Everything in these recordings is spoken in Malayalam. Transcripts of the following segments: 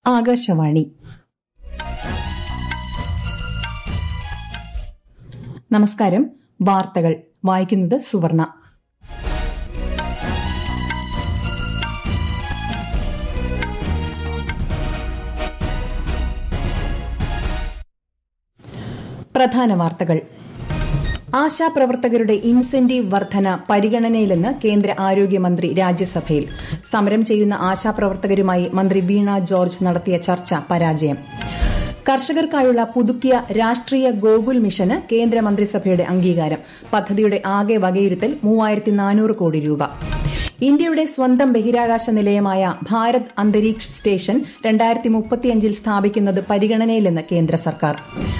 ആകാശവാണി നമസ്കാരം വാർത്തകൾ വായിക്കുന്നത് സുവർണ പ്രധാന വാർത്തകൾ ആശാപ്രവർത്തകരുടെ ഇൻസെന്റീവ് വർധന പരിഗണനയിലെന്ന് കേന്ദ്ര ആരോഗ്യമന്ത്രി രാജ്യസഭയിൽ സമരം ചെയ്യുന്ന ആശാപ്രവർത്തകരുമായി മന്ത്രി വീണ ജോർജ് നടത്തിയ ചർച്ച പരാജയം കർഷകർക്കായുള്ള പുതുക്കിയ രാഷ്ട്രീയ ഗോകുൽ മിഷന് കേന്ദ്രമന്ത്രിസഭയുടെ അംഗീകാരം പദ്ധതിയുടെ ആകെ വകയിരുത്തൽ മൂവായിരത്തി നാനൂറ് കോടി രൂപ ഇന്ത്യയുടെ സ്വന്തം ബഹിരാകാശ നിലയമായ ഭാരത് അന്തരീക്ഷ് സ്റ്റേഷൻ രണ്ടായിരത്തി മുപ്പത്തിയഞ്ചിൽ സ്ഥാപിക്കുന്നത് പരിഗണനയിലെന്ന് കേന്ദ്ര സർക്കാർ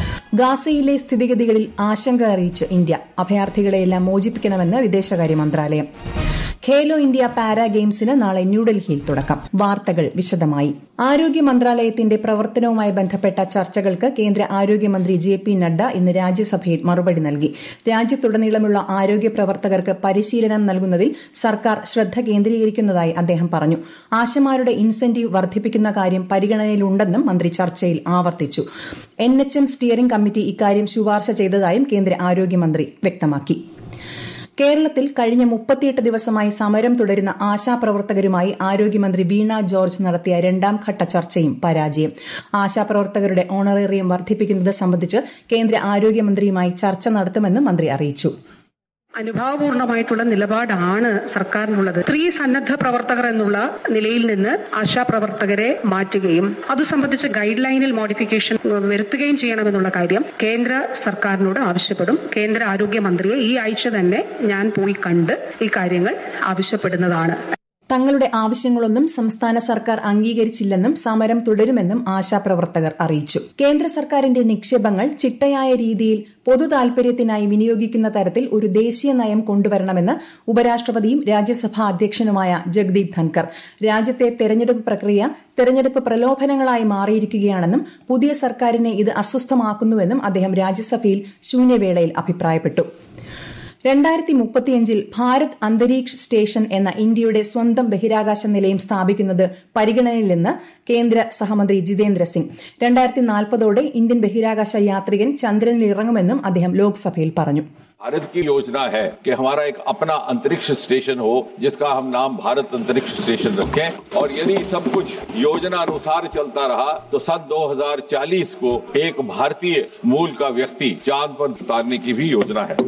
ഗാസയിലെ സ്ഥിതിഗതികളിൽ ആശങ്ക അറിയിച്ച് ഇന്ത്യ അഭയാർത്ഥികളെയെല്ലാം മോചിപ്പിക്കണമെന്ന് വിദേശകാര്യ മന്ത്രാലയം ഖേലോ ഇന്ത്യ പാരാ ഗെയിംസിന് നാളെ ന്യൂഡൽഹിയിൽ തുടക്കം വാർത്തകൾ വിശദമായി ആരോഗ്യ മന്ത്രാലയത്തിന്റെ പ്രവർത്തനവുമായി ബന്ധപ്പെട്ട ചർച്ചകൾക്ക് കേന്ദ്ര ആരോഗ്യമന്ത്രി ജെ പി നഡ്ഡ ഇന്ന് രാജ്യസഭയിൽ മറുപടി നൽകി രാജ്യത്തുടനീളമുള്ള ആരോഗ്യ പ്രവർത്തകർക്ക് പരിശീലനം നൽകുന്നതിൽ സർക്കാർ ശ്രദ്ധ കേന്ദ്രീകരിക്കുന്നതായി അദ്ദേഹം പറഞ്ഞു ആശമാരുടെ ഇൻസെന്റീവ് വർദ്ധിപ്പിക്കുന്ന കാര്യം പരിഗണനയിലുണ്ടെന്നും മന്ത്രി ചർച്ചയിൽ ആവർത്തിച്ചു N H M steering committee ഇക്കാര്യം ശുപാർശ ചെയ്തതായും കേന്ദ്ര ആരോഗ്യമന്ത്രി വ്യക്തമാക്കി കേരളത്തിൽ കഴിഞ്ഞ മുപ്പത്തിയെട്ട് ദിവസമായി സമരം തുടരുന്ന ആശാപ്രവർത്തകരുമായി ആരോഗ്യമന്ത്രി വീണ ജോർജ് നടത്തിയ രണ്ടാം ഘട്ട ചർച്ചയും പരാജയം ആശാപ്രവർത്തകരുടെ ഓണറേറിയം വർദ്ധിപ്പിക്കുന്നത് സംബന്ധിച്ച് കേന്ദ്ര ആരോഗ്യമന്ത്രിയുമായി ചർച്ച നടത്തുമെന്നും മന്ത്രി അറിയിച്ചു അനുഭാവപൂർണമായിട്ടുള്ള നിലപാടാണ് സർക്കാരിനുള്ളത് സ്ത്രീ സന്നദ്ധ പ്രവർത്തകർ എന്നുള്ള നിലയിൽ നിന്ന് ആശാപ്രവർത്തകരെ മാറ്റുകയും അത് സംബന്ധിച്ച് ഗൈഡ് ലൈനിൽ മോഡിഫിക്കേഷൻ വരുത്തുകയും ചെയ്യണമെന്നുള്ള കാര്യം കേന്ദ്ര സർക്കാരിനോട് ആവശ്യപ്പെടും കേന്ദ്ര ആരോഗ്യമന്ത്രിയെ ഈ ആഴ്ച തന്നെ ഞാൻ പോയി കണ്ട് ഈ കാര്യങ്ങൾ ആവശ്യപ്പെടുന്നതാണ് തങ്ങളുടെ ആവശ്യങ്ങളൊന്നും സംസ്ഥാന സർക്കാർ അംഗീകരിച്ചില്ലെന്നും സമരം തുടരുമെന്നും ആശാപ്രവർത്തകർ അറിയിച്ചു കേന്ദ്ര സർക്കാരിന്റെ നിക്ഷേപങ്ങൾ ചിട്ടയായ രീതിയിൽ പൊതു താൽപര്യത്തിനായി വിനിയോഗിക്കുന്ന തരത്തിൽ ഒരു ദേശീയ നയം കൊണ്ടുവരണമെന്ന് ഉപരാഷ്ട്രപതിയും രാജ്യസഭാ അധ്യക്ഷനുമായ ജഗ്ദീപ് ധൻകർ രാജ്യത്തെ തെരഞ്ഞെടുപ്പ് പ്രക്രിയ തെരഞ്ഞെടുപ്പ് പ്രലോഭനങ്ങളായി മാറിയിരിക്കുകയാണെന്നും പുതിയ സർക്കാരിനെ ഇത് അസ്വസ്ഥമാക്കുന്നുവെന്നും അദ്ദേഹം രാജ്യസഭയിൽ ശൂന്യവേളയിൽ അഭിപ്രായപ്പെട്ടു രണ്ടായിരത്തി മുപ്പത്തിയഞ്ചിൽ ഭാരത് അന്തരീക്ഷ് സ്റ്റേഷൻ എന്ന ഇന്ത്യയുടെ സ്വന്തം ബഹിരാകാശ നിലയം സ്ഥാപിക്കുന്നത് പരിഗണനയിലെന്ന് കേന്ദ്ര സഹമന്ത്രി ജിതേന്ദ്ര സിംഗ് രണ്ടായിരത്തി നാൽപ്പതോടെ ഇന്ത്യൻ ബഹിരാകാശ യാത്രികൻ ചന്ദ്രനിൽ ഇറങ്ങുമെന്നും അദ്ദേഹം ലോക്സഭയിൽ പറഞ്ഞു भारत की योजना है कि हमारा एक अपना अंतरिक्ष स्टेशन हो जिसका हम नाम भारत अंतरिक्ष स्टेशन रखें और यदि सब कुछ योजना अनुसार चलता रहा तो सन 2040 को एक भारतीय मूल का व्यक्ति चांद पर उतारने की भी योजना है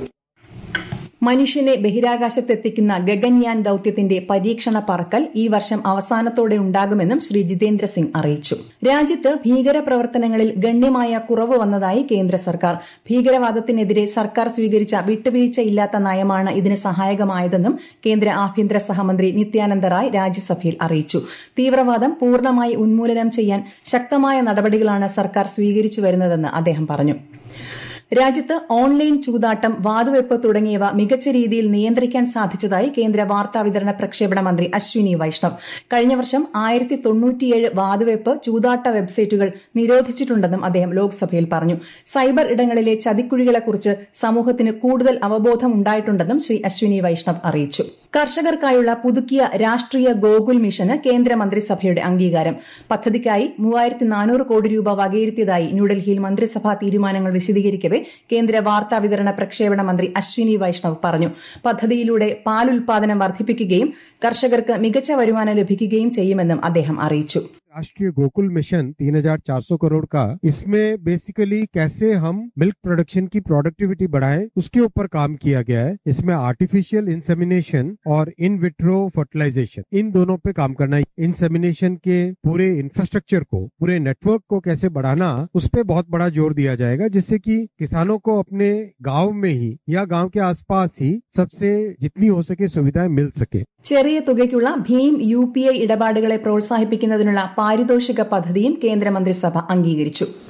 മനുഷ്യനെ ബഹിരാകാശത്തെത്തിക്കുന്ന ഗഗൻയാൻ ദൌത്യത്തിന്റെ പരീക്ഷണ പറക്കൽ ഈ വർഷം അവസാനത്തോടെ ഉണ്ടാകുമെന്നും ശ്രീ ജിതേന്ദ്ര സിംഗ് അറിയിച്ചു രാജ്യത്ത് ഭീകര പ്രവർത്തനങ്ങളിൽ ഗണ്യമായ കുറവ് വന്നതായി കേന്ദ്ര സർക്കാർ ഭീകരവാദത്തിനെതിരെ സർക്കാർ സ്വീകരിച്ച വിട്ടുവീഴ്ചയില്ലാത്ത നയമാണ് ഇതിന് സഹായകമായതെന്നും കേന്ദ്ര ആഭ്യന്തര സഹമന്ത്രി നിത്യാനന്ദ റായ് രാജ്യസഭയിൽ അറിയിച്ചു തീവ്രവാദം പൂർണ്ണമായി ഉന്മൂലനം ചെയ്യാൻ ശക്തമായ നടപടികളാണ് സർക്കാർ സ്വീകരിച്ചു വരുന്നതെന്ന് അദ്ദേഹം പറഞ്ഞു രാജ്യത്ത് ഓൺലൈൻ ചൂതാട്ടം വാതുവെപ്പ് തുടങ്ങിയവ മികച്ച രീതിയിൽ നിയന്ത്രിക്കാൻ സാധിച്ചതായി കേന്ദ്ര വാർത്താവിതരണ പ്രക്ഷേപണ മന്ത്രി അശ്വിനി വൈഷ്ണവ് കഴിഞ്ഞ വർഷം ആയിരത്തി തൊണ്ണൂറ്റിയേഴ് വാതുവെപ്പ് ചൂതാട്ട വെബ്സൈറ്റുകൾ നിരോധിച്ചിട്ടുണ്ടെന്നും അദ്ദേഹം ലോക്സഭയിൽ പറഞ്ഞു സൈബർ ഇടങ്ങളിലെ ചതിക്കുഴികളെക്കുറിച്ച് സമൂഹത്തിന് കൂടുതൽ അവബോധം ഉണ്ടായിട്ടുണ്ടെന്നും ശ്രീ അശ്വിനി വൈഷ്ണവ് അറിയിച്ചു കർഷകർക്കായുള്ള പുതുക്കിയ രാഷ്ട്രീയ ഗോകുൽ മിഷന് കേന്ദ്ര മന്ത്രിസഭയുടെ അംഗീകാരം പദ്ധതിക്കായി മൂവായിരത്തി നാനൂറ് കോടി രൂപ വകയിരുത്തിയതായി ന്യൂഡൽഹിയിൽ മന്ത്രിസഭാ തീരുമാനങ്ങൾ വിശദീകരിക്കവെ കേന്ദ്ര വാർത്താ വിതരണ പ്രക്ഷേപണ മന്ത്രി അശ്വിനി വൈഷ്ണവ് പറഞ്ഞു പദ്ധതിയിലൂടെ പാൽ ഉൽപാദനം വർദ്ധിപ്പിക്കുകയും കർഷകർക്ക് മികച്ച വരുമാനം ലഭിക്കുകയും ചെയ്യുമെന്നും അദ്ദേഹം അറിയിച്ചു राष्ट्रीय गोकुल मिशन 3400 करोड़ का इसमें बेसिकली कैसे हम मिल्क प्रोडक्शन की प्रोडक्टिविटी बढ़ाएं उसके ऊपर काम किया गया है इसमें आर्टिफिशियल इंसेमिनेशन और इन विट्रो फर्टिलाइजेशन इन दोनों पे काम करना है इंसेमिनेशन के पूरे इंफ्रास्ट्रक्चर को पूरे नेटवर्क को कैसे बढ़ाना उस पर बहुत बड़ा जोर दिया जाएगा जिससे कि किसानों को अपने गांव में ही या गांव के आसपास ही सबसे जितनी हो सके सुविधाएं मिल सके ചെറിയ തുകയ്ക്കുള്ള ഭീം യു പി ഐ ഇടപാടുകളെ പ്രോത്സാഹിപ്പിക്കുന്നതിനുള്ള പാരിതോഷിക പദ്ധതിയും കേന്ദ്രമന്ത്രിസഭ അംഗീകരിച്ചു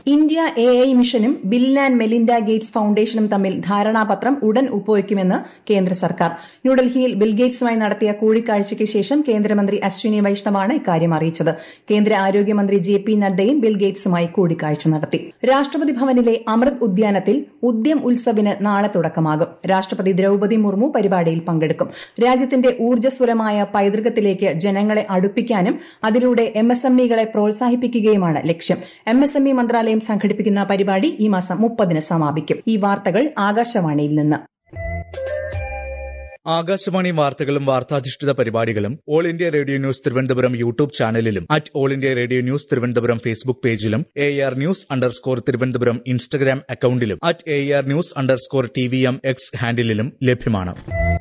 ഇന്ത്യ എ ഐ മിഷനും ബിൽ ആൻഡ് മെലിൻഡ ഗേറ്റ്സ് ഫൌണ്ടേഷനും തമ്മിൽ ധാരണാപത്രം ഉടൻ ഒപ്പുവയ്ക്കുമെന്ന് കേന്ദ്ര സർക്കാർ ന്യൂഡൽഹിയിൽ ബിൽ ഗേറ്റ്സുമായി നടത്തിയ കൂടിക്കാഴ്ചയ്ക്ക് ശേഷം കേന്ദ്രമന്ത്രി അശ്വിനി വൈഷ്ണവാണ് ഇക്കാര്യം അറിയിച്ചത് കേന്ദ്ര ആരോഗ്യമന്ത്രി ജെ പി നദ്ദയും ബിൽ ഗേറ്റ്സുമായി കൂടിക്കാഴ്ച നടത്തി രാഷ്ട്രപതി ഭവനിലെ അമൃത് ഉദ്യാനത്തിൽ ഉദ്യം ഉത്സവിന് നാളെ തുടക്കമാകും രാഷ്ട്രപതി ദ്രൌപതി മുർമു പരിപാടിയിൽ പങ്കെടുക്കും രാജ്യത്തിന്റെ ഊർജ്ജസ്വലമായ പൈതൃകത്തിലേക്ക് ജനങ്ങളെ അടുപ്പിക്കാനും അതിലൂടെ എം എസ് എം ഇകളെ പ്രോത്സാഹിപ്പിക്കുകയുമാണ് ലക്ഷ്യം എം എസ് എം ഇ മന്ത്രാലയം സംഘടിപ്പിക്കുന്ന പരിപാടി ഈ മാസം മുപ്പതിന് സമാപിക്കും ഈ വാർത്തകൾ ആകാശവാണിയിൽ നിന്ന് ആകാശവാണി വാർത്തകളും വാർത്താധിഷ്ഠിത പരിപാടികളും all India radio news Thiruvananthapuram YouTube ചാനലിലും at all India radio news Thiruvananthapuram Facebook പേജിലും A R news underscore Thiruvananthapuram Instagram അക്കൌണ്ടിലും at A R news underscore T V M X ഹാൻഡിലും ലഭ്യമാണ്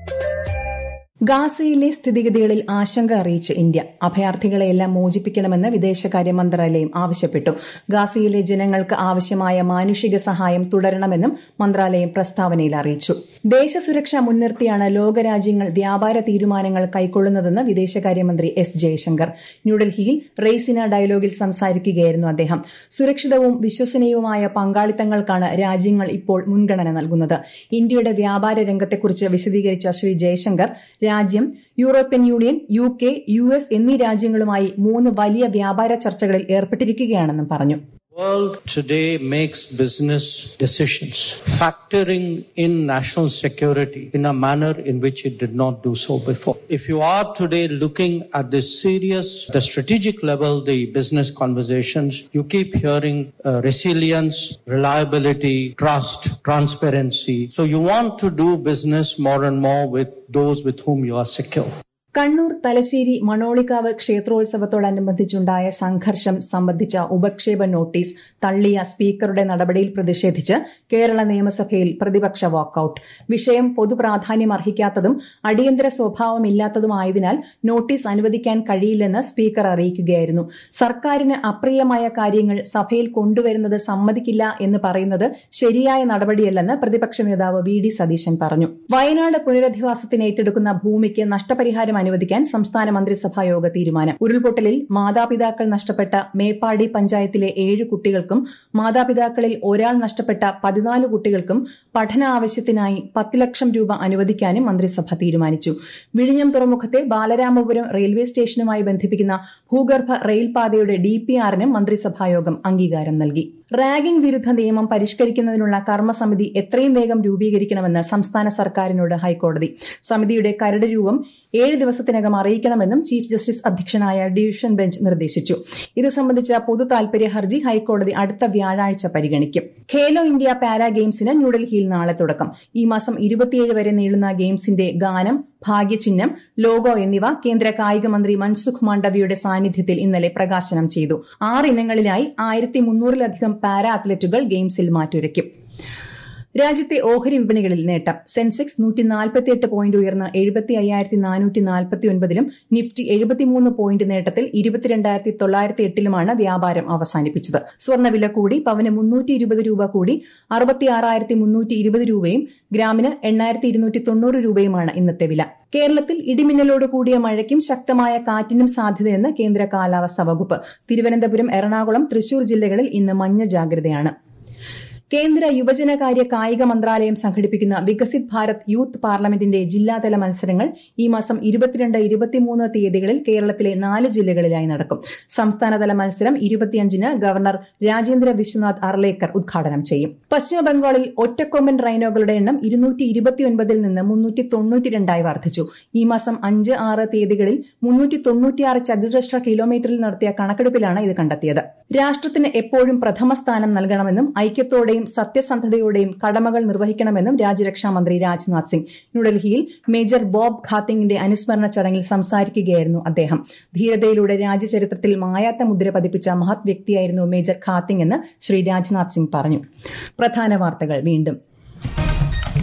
ഗാസയിലെ സ്ഥിതിഗതികളിൽ ആശങ്ക അറിയിച്ച് ഇന്ത്യ അഭയാർത്ഥികളെയെല്ലാം മോചിപ്പിക്കണമെന്ന് വിദേശകാര്യ മന്ത്രാലയം ആവശ്യപ്പെട്ടു ഗാസയിലെ ജനങ്ങൾക്ക് ആവശ്യമായ മാനുഷിക സഹായം തുടരണമെന്നും മന്ത്രാലയം പ്രസ്താവനയിൽ അറിയിച്ചു ദേശസുരക്ഷ മുൻനിർത്തിയാണ് ലോകരാജ്യങ്ങൾ വ്യാപാര തീരുമാനങ്ങൾ കൈക്കൊള്ളുന്നതെന്ന് വിദേശകാര്യമന്ത്രി എസ് ജയശങ്കർ ന്യൂഡൽഹിയിൽ റെയ്സിന ഡയലോഗിൽ സംസാരിക്കുകയായിരുന്നു അദ്ദേഹം സുരക്ഷിതവും വിശ്വസനീയവുമായ പങ്കാളിത്തങ്ങൾക്കാണ് രാജ്യങ്ങൾ ഇപ്പോൾ മുൻഗണന നൽകുന്നത് ഇന്ത്യയുടെ വ്യാപാര രംഗത്തെക്കുറിച്ച് വിശദീകരിച്ച ശ്രീ ജയശങ്കർ രാജ്യം European Union U K U S എന്നീ രാജ്യങ്ങളുമായി മൂന്ന് വലിയ വ്യാപാര ചർച്ചകളിൽ ഏർപ്പെട്ടിരിക്കുകയാണെന്നും പറഞ്ഞു world today makes business decisions factoring in national security in a manner in which it did not do so before. If you are today looking at this serious, the strategic level, the business conversations, you keep hearing uh, resilience, reliability, trust, transparency. So you want to do business more and more with those with whom you are secure. Kannur Thalassery Manolikavu ക്ഷേത്രോത്സവത്തോടനുബന്ധിച്ചുണ്ടായ സംഘർഷം സംബന്ധിച്ച ഉപക്ഷേപ നോട്ടീസ് തള്ളിയ സ്പീക്കറുടെ നടപടിയിൽ പ്രതിഷേധിച്ച് കേരള നിയമസഭയിൽ പ്രതിപക്ഷ വാക്കൌട്ട് വിഷയം പൊതുപ്രാധാന്യം അർഹിക്കാത്തതും അടിയന്തര സ്വഭാവമില്ലാത്തതുമായതിനാൽ നോട്ടീസ് അനുവദിക്കാൻ കഴിയില്ലെന്ന് സ്പീക്കർ അറിയിക്കുകയായിരുന്നു സർക്കാരിന് അപ്രിയമായ കാര്യങ്ങൾ സഭയിൽ കൊണ്ടുവരുന്നത് സമ്മതിക്കില്ല എന്ന് പറയുന്നത് ശരിയായ നടപടിയല്ലെന്ന് പ്രതിപക്ഷ നേതാവ് വി ഡി സതീശൻ പറഞ്ഞു വയനാട് പുനരധിവാസത്തിന് ഏറ്റെടുക്കുന്ന ഭൂമിക്ക് നഷ്ടപരിഹാരം അനുവദിക്കാൻ സംസ്ഥാന മന്ത്രിസഭാ യോഗ തീരുമാനം ഉരുൾപൊട്ടലിൽ മാതാപിതാക്കൾ നഷ്ടപ്പെട്ട മേപ്പാടി പഞ്ചായത്തിലെ ഏഴ് കുട്ടികൾക്കും മാതാപിതാക്കളിൽ ഒരാൾ നഷ്ടപ്പെട്ട പതിനാല് കുട്ടികൾക്കും പഠന ആവശ്യത്തിനായി പത്ത് ലക്ഷം രൂപ അനുവദിക്കാനും മന്ത്രിസഭ തീരുമാനിച്ചു വിഴിഞ്ഞം തുറമുഖത്തെ ബാലരാമപുരം റെയിൽവേ സ്റ്റേഷനുമായി ബന്ധിപ്പിക്കുന്ന ഭൂഗർഭ റെയിൽപാതയുടെ ഡി പി ആറിനും മന്ത്രിസഭായോഗം അംഗീകാരം നൽകി റാഗിംഗ് വിരുദ്ധ നിയമം പരിഷ്കരിക്കുന്നതിനുള്ള കർമ്മസമിതി എത്രയും വേഗം രൂപീകരിക്കണമെന്ന് സംസ്ഥാന സർക്കാരിനോട് ഹൈക്കോടതി സമിതിയുടെ കരട് രൂപം ഏഴ് ദിവസത്തിനകം അറിയിക്കണമെന്നും ചീഫ് ജസ്റ്റിസ് അധ്യക്ഷനായ ഡിവിഷൻ ബെഞ്ച് നിർദ്ദേശിച്ചു ഇത് സംബന്ധിച്ച പൊതു താൽപര്യ ഹർജി ഹൈക്കോടതി അടുത്ത വ്യാഴാഴ്ച പരിഗണിക്കും ഖേലോ ഇന്ത്യ പാരാ ഗെയിംസിന് ന്യൂഡൽഹിയിൽ നാളെ തുടക്കം ഈ മാസം ഇരുപത്തിയേഴ് വരെ നീളുന്ന ഗെയിംസിന്റെ ഗാനം ഭാഗ്യചിഹ്നം ലോഗോ എന്നിവ കേന്ദ്ര കായിക മന്ത്രി മൻസുഖ് മാണ്ഡവ്യയുടെ സാന്നിധ്യത്തിൽ ഇന്നലെ പ്രകാശനം ചെയ്തു ആറ് ഇനങ്ങളിലായി ആയിരത്തി മുന്നൂറിലധികം പാരാ അത്ലറ്റുകൾ ഗെയിംസിൽ മാറ്റുരയ്ക്കും രാജ്യത്തെ ഓഹരി വിപണികളിൽ നേട്ടം സെൻസെക്സ് നൂറ്റി നാൽപ്പത്തിയെട്ട് പോയിന്റ് ഉയർന്ന് എഴുപത്തി അയ്യായിരത്തി നാനൂറ്റി നാൽപ്പത്തി ഒൻപതിലും നിഫ്റ്റി എഴുപത്തിമൂന്ന് പോയിന്റ് നേട്ടത്തിൽ ഇരുപത്തിരണ്ടായിരത്തി തൊള്ളായിരത്തി എട്ടിലുമാണ് വ്യാപാരം അവസാനിപ്പിച്ചത് സ്വർണ്ണവില കൂടി പവന് മുന്നൂറ്റി ഇരുപത് രൂപ കൂടി അറുപത്തി ആറായിരത്തി മുന്നൂറ്റി ഇരുപത് രൂപയും ഗ്രാമിന് എണ്ണായിരത്തി ഇരുന്നൂറ്റി തൊണ്ണൂറ് രൂപയുമാണ് ഇന്നത്തെ വില കേരളത്തിൽ ഇടിമിന്നലോട് കൂടിയ മഴയ്ക്കും ശക്തമായ കാറ്റിനും സാധ്യതയെന്ന് കേന്ദ്ര കാലാവസ്ഥാ വകുപ്പ് തിരുവനന്തപുരം എറണാകുളം തൃശൂർ ജില്ലകളിൽ ഇന്ന് മഞ്ഞ ജാഗ്രതയാണ് കേന്ദ്ര യുവജനകാര്യ കായിക മന്ത്രാലയം സംഘടിപ്പിക്കുന്ന വികസിത് ഭാരത് യൂത്ത് പാർലമെന്റിന്റെ ജില്ലാതല മത്സരങ്ങൾ ഈ മാസം ഇരുപത്തിരണ്ട് ഇരുപത്തിമൂന്ന് തീയതികളിൽ കേരളത്തിലെ നാല് ജില്ലകളിലായി നടക്കും സംസ്ഥാനതല മത്സരം ഇരുപത്തിയഞ്ചിന് ഗവർണർ രാജേന്ദ്ര വിശ്വനാഥ് അർലേക്കർ ഉദ്ഘാടനം ചെയ്യും പശ്ചിമബംഗാളിൽ ഒറ്റക്കൊമ്പൻ റൈനോകളുടെ എണ്ണം ഇരുന്നൂറ്റി ഇരുപത്തിയൊൻപതിൽ നിന്ന് മുന്നൂറ്റി തൊണ്ണൂറ്റിരണ്ടായി വർദ്ധിച്ചു ഈ മാസം അഞ്ച് ആറ് തീയതികളിൽ മുന്നൂറ്റി തൊണ്ണൂറ്റിയാറ് ചതുരശ്ര കിലോമീറ്ററിൽ നടത്തിയ കണക്കെടുപ്പിലാണ് ഇത് കണ്ടെത്തിയത് രാഷ്ട്രത്തിന് എപ്പോഴും പ്രഥമ സ്ഥാനം നൽകണമെന്നും ഐക്യത്തോടെയും സത്യസന്ധതയോടെയും കടമകൾ നിർവഹിക്കണമെന്നും രാജ്യരക്ഷാ മന്ത്രി രാജ്നാഥ് സിംഗ് ന്യൂഡൽഹിയിൽ മേജർ ബോബ് ഖാത്തിങ്ങിന്റെ അനുസ്മരണ ചടങ്ങിൽ സംസാരിക്കുകയായിരുന്നു അദ്ദേഹം ധീരതയിലൂടെ രാജ്യചരിത്രത്തിൽ മായാത്ത മുദ്ര പതിപ്പിച്ച മഹത് വ്യക്തിയായിരുന്നു മേജർ ഖാത്തിങ് എന്ന് ശ്രീ രാജ്നാഥ് സിംഗ് പറഞ്ഞു പ്രധാന വാർത്തകൾ വീണ്ടും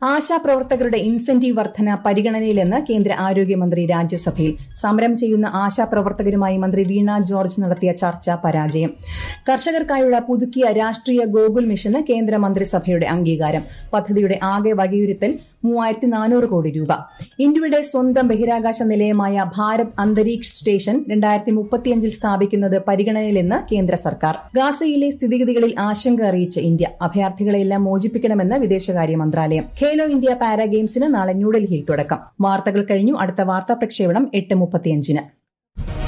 ആശാപ്രവർത്തകരുടെ ഇൻസെന്റീവ് വർധന പരിഗണനയിലെന്ന് കേന്ദ്ര ആരോഗ്യമന്ത്രി രാജ്യസഭയിൽ സമരം ചെയ്യുന്ന ആശാപ്രവർത്തകരുമായി മന്ത്രി വീണ ജോർജ് നടത്തിയ ചർച്ച പരാജയം കർഷകർക്കായുള്ള പുതുക്കിയ രാഷ്ട്രീയ ഗോകുൽ മിഷന് കേന്ദ്ര മന്ത്രിസഭയുടെ അംഗീകാരം പദ്ധതിയുടെ ആകെ വകയിരുത്തൽ മൂവായിരത്തി നാനൂറ് കോടി രൂപ ഇന്ത്യയുടെ സ്വന്തം ബഹിരാകാശ നിലയമായ ഭാരത് അന്തരീക്ഷ് സ്റ്റേഷൻ രണ്ടായിരത്തി മുപ്പത്തിയഞ്ചിൽ സ്ഥാപിക്കുന്നത് പരിഗണനയിലെന്ന് കേന്ദ്ര സർക്കാർ ഗാസയിലെ സ്ഥിതിഗതികളിൽ ആശങ്ക അറിയിച്ച ഇന്ത്യ അഭയാർത്ഥികളെല്ലാം മോചിപ്പിക്കണമെന്ന് വിദേശകാര്യ മന്ത്രാലയം ഖേലോ ഇന്ത്യ പാരാ ഗെയിംസിന് നാളെ ന്യൂഡൽഹിയിൽ തുടക്കം വാർത്തകൾ കഴിഞ്ഞു അടുത്ത വാർത്താ പ്രക്ഷേപണം എട്ട് മുപ്പത്തിയഞ്ചിന്